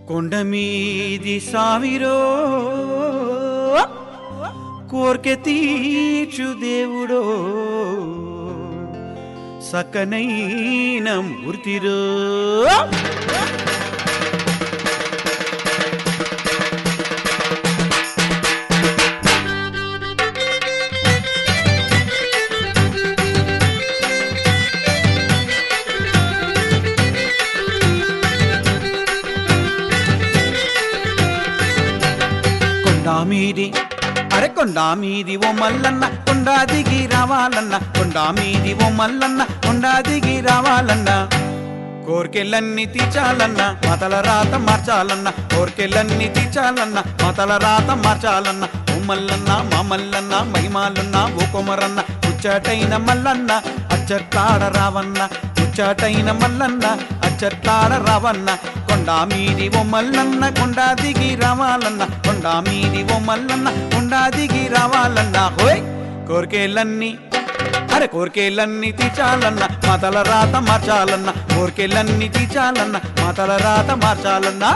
కొండ మీది సావిరో కోర్కె తీర్చు దేవుడో సకనైన మూర్తిరో కొండా మీది అరే కొండా మీది ఓ మల్లన్న కొండా దిగి రావాలన్న కొండా మీది ఓ మల్లన్న కొండా దిగి రావాలన్న కోర్కెలన్నీ తీర్చాలన్న మతల రాత మార్చాలన్న కోర్కెలన్నీ తీర్చాలన్న మతల రాత మార్చాలన్న ఓ మల్లన్న మా మల్లన్న మహిమాలున్న ఓ కొమరన్న ముచ్చటైన మల్లన్న అచ్చట్లాడ రావన్న ముచ్చటైన మల్లన్న అచ్చట్లాడ రావన్న కొండా మీది ఓ మల్లన్న కొండా దిగి రావాలన్న కొండా మీది ఓ మల్లన్న కొండా దిగి రావాలన్న హోయ్ కోరికేలన్నీ అరే కోరికేలన్నీ తీర్చాలన్న మాతల రాత మార్చాలన్న కోరికేలన్నీ తీర్చాలన్న మాతల రాత మార్చాలన్నా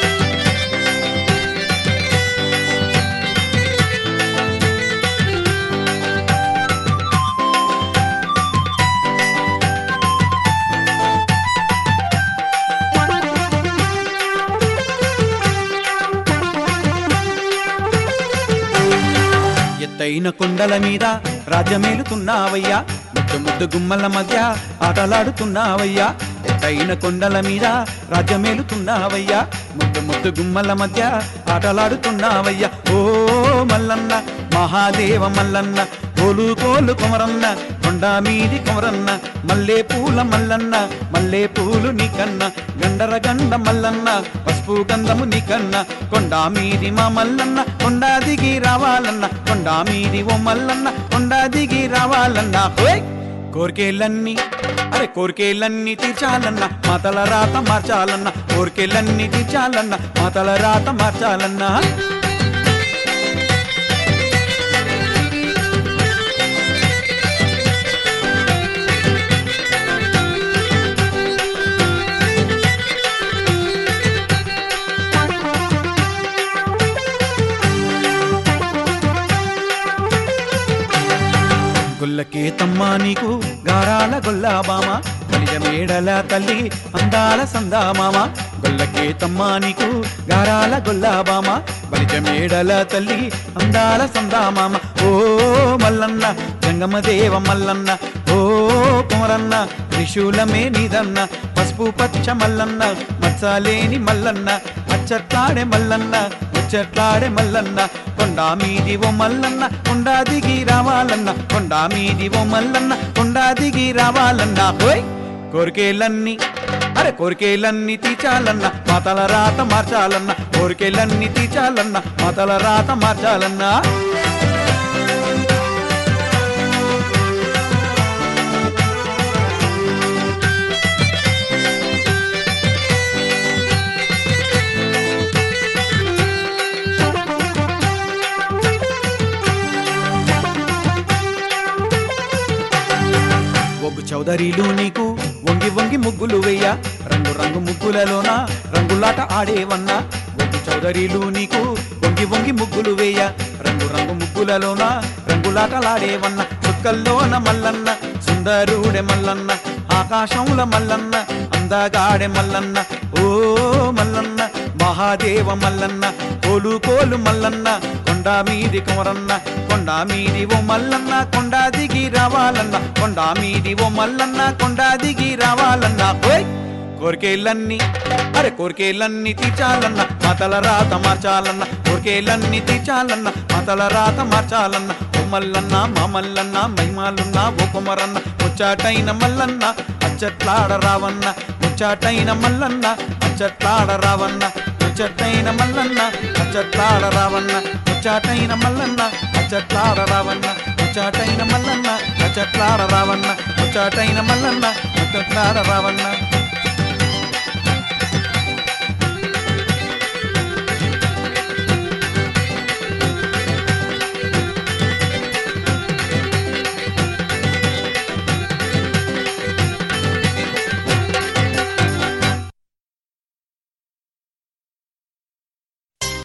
ఎత్తైన కొండల మీద రాజ్యమేలుతున్నావయ్యా ముద్దు ముద్దు గుమ్మల మధ్య ఆటలాడుతున్నావయ్యా ఎత్తైన కొండల మీద రాజ్యమేలుతున్నావయ్యా ముద్దు ముద్దు గుమ్మల మధ్య ఆటలాడుతున్నావయ్యా ఓ మల్లన్న మహాదేవ మల్లన్న కోలు కోలు కొమరన్న కొండ మీది కొమరన్న మల్లె పూల మల్లన్న మల్లె పూలు నీకన్న గండర గండ మల్లన్న పసుపు గంధము నీకన్న కొండ మీది మా మల్లన్న కొండ దిగి రావాలన్న కొండ మీది ఓ మల్లన్న కొండ దిగి రావాలన్న హోయ్ కోరికేలన్నీ అరే కోరికేలన్నీ తీర్చాలన్న మాతల రాత మార్చాలన్న కోరికేలన్నీ తీర్చాలన్న మాతల రాత మార్చాలన్నా గుల్లకే తమ్మా నీకు గారాల గొల్లాబామ కలిజ మేడల తల్లి అందాల సందామామ గొల్లకే తమ్మా నీకు గారాల గొల్లాబామ బలిజ మేడల తల్లి అందాల సందామామ ఓ మల్లన్న జంగమదేవ మల్లన్న ఓ కుమరన్న త్రిశూలమే నీదన్న పసుపు పచ్చ మల్లన్న మచ్చలేని మల్లన్న అచ్చట్లాడే మల్లన్న ముచ్చట్లాడే మల్లన్న కొండా మీది ఓ మల్లన్న కొండా దిగి రావాలన్న కొండా మీది ఓ మల్లన్న కొండా దిగి రావాలన్న హోయ్ కోరికేలన్నీ అరే కోరికేలన్నీ తీర్చాలన్న మాతల రాత మార్చాలన్న కోరికేలన్నీ తీర్చాలన్న మాతల రాత మార్చాలన్నా ఒగ్గు చౌదరిలు నీకు వంగి వంగి ముగ్గులు వెయ్య రంగు రంగు ముగ్గులలోన రంగులాట ఆడేవన్నా ఒగ్గు చౌదరిలు నీకు వంగి వంగి ముగ్గులు వేయ రంగు రంగు ముగ్గులలోన రంగులాటలాడేవన్న చుక్కల్లోన మల్లన్న సుందరుడే మల్లన్న ఆకాశంల మల్లన్న అందగాడే మల్లన్న ఓ మల్లన్న మహాదేవ మల్లన్న కోలు కోలు మల్లన్న కొండా మీది కుమరన్న కొండా మీది ఓ మల్లన్న కొండా దిగి రావాలన్న కొండా మీది ఓ మల్లన్న కొండా దిగి రావాలన్న ఓయ్ కోరికేలన్నీ అరే కోరికేలన్నీ తీర్చాలన్న మాతల రాత మార్చాలన్న కోరికేలన్నీ తీర్చాలన్న మాతల రాత మార్చాలన్న ఓ మల్లన్న మా మల్లన్న మహిమాలున్న ఓ కుమరన్న ముచ్చాటైన మల్లన్న అచ్చట్లాడ రావన్న ముచ్చాటైన మల్లన్న అచ్చట్లాడ రావన్న ముచ్చటైన మల్లన్న అచ్చట్లాడ రావన్న ముచ్చాటైన మల్లన్న అచ్చట్లాడ రావన్న ముచ్చాటైన మల్లన్న అచ్చట్లాడ రావన్న ముచ్చాటైన మల్లన్న అచ్చట్లాడ రావన్న